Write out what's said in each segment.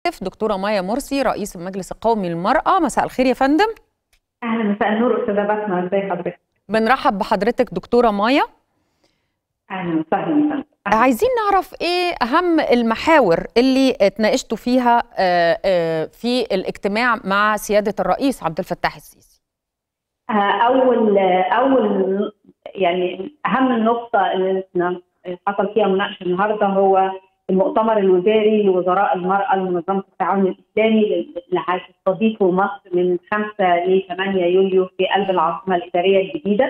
دكتورة مايا مرسي رئيس المجلس القومي للمرأة مساء الخير يا فندم اهلا مساء النور استاذه بسمه ازي حضرتك بنرحب بحضرتك دكتورة مايا اهلا وسهلا يا فندم عايزين نعرف ايه اهم المحاور اللي اتناقشتوا فيها آه، آه، في الاجتماع مع سيادة الرئيس عبد الفتاح السيسي آه، اول اول يعني اهم النقطه اللي إحنا حصل فيها مناقشه النهارده هو المؤتمر الوزاري لوزراء المراه لمنظمه التعاون الاسلامي اللي هتستضيفه مصر من 5 ل 8 يوليو في قلب العاصمه الاداريه الجديده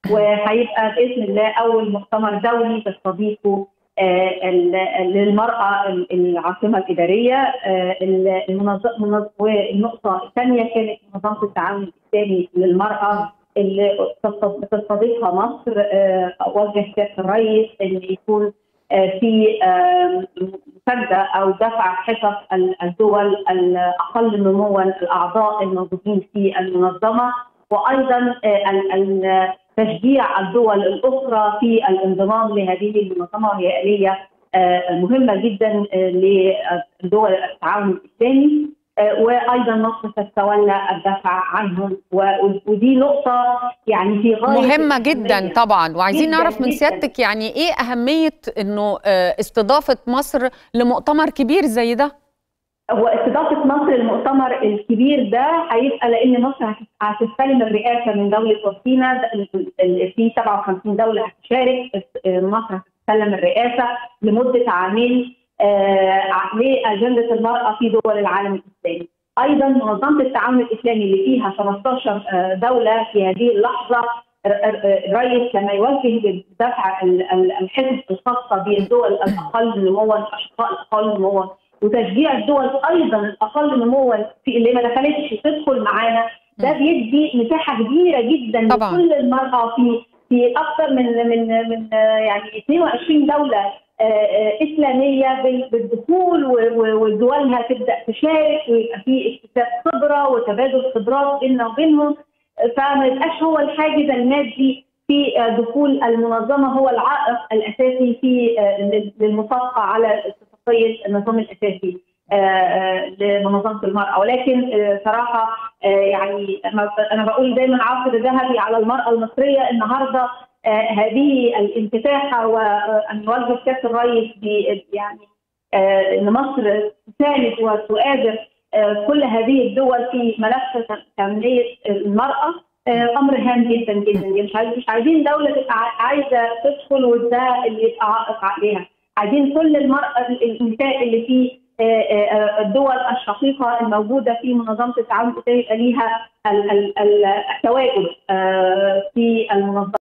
وهيبقى باذن الله اول مؤتمر دولي تستضيفه آه، ال- للمراه العاصمه الاداريه آه، المنظ- منظ- والنقطه الثانيه كانت منظمه التعاون الاسلامي للمراه اللي تستض- تستضيفها مصر آه، اوجه سياده الرئيس ان يكون آه، في آه، مسانده او دفع حصص ال- الدول الاقل نموا الاعضاء الموجودين في المنظمه وايضا آه، ال- ال- تشجيع الدول الاخرى في الانضمام لهذه المنظمه وهي اليه آه، مهمه جدا آه، لدول التعاون الاسلامي آه، وايضا مصر تتولى الدفع عنهم و- ودي نقطه يعني في غايه مهمة جدا الأهمية. طبعا وعايزين جداً نعرف من جداً. سيادتك يعني ايه أهمية انه آه، استضافة مصر لمؤتمر كبير زي ده هو استضافه مصر المؤتمر الكبير ده هيبقى لان مصر هت- هتستلم الرئاسه من دوله وسطينا ده ال- ال- في 57 دوله هتشارك بس- مصر هتستلم الرئاسه لمده عامين آه، لاجنده المراه في دول العالم الاسلامي. ايضا منظمه التعاون الاسلامي اللي فيها 15 آه، دوله في هذه اللحظه ر- ر- الرئيس لما يوجه بدفع ال- ال- الحزب الخاصه بالدول الاقل نموا الاشقاء الاقل نموا وتشجيع الدول ايضا الاقل نموا في اللي ما دخلتش تدخل معانا ده بيدي مساحه كبيره جدا طبعاً. لكل المراه في في اكثر من من من آه، يعني 22 دوله آه، آه، اسلاميه بال- بالدخول و- و- ودولها تبدا تشارك ويبقى في اكتساب خبره وتبادل خبرات بيننا وبينهم فما يبقاش هو الحاجز المادي في آه، دخول المنظمه هو العائق الاساسي في آه، لل- للمصادقه على اتفاقيه النظام الاساسي آه، آه، لمنظمه المراه ولكن آه، صراحه آه، يعني أنا- انا بقول دايما عصر ذهبي على المراه المصريه النهارده آه، هذه الانفتاحه وان يوجه سياده الرئيس ب- يعني آه، ان مصر تساند وتؤازر آه، كل هذه الدول في ملف تنميه المراه آه، امر هام جدا جدا مش عايز- مش عايزين دوله تبقى ع- عايزه تدخل وده اللي يبقى عائق عليها عايزين كل المراه النساء اللي في آه، آه، الدول الشقيقه الموجوده في منظمه التعاون الاسلامي يبقى ليها ال- ال- ال- التواجد آه، في المنظمه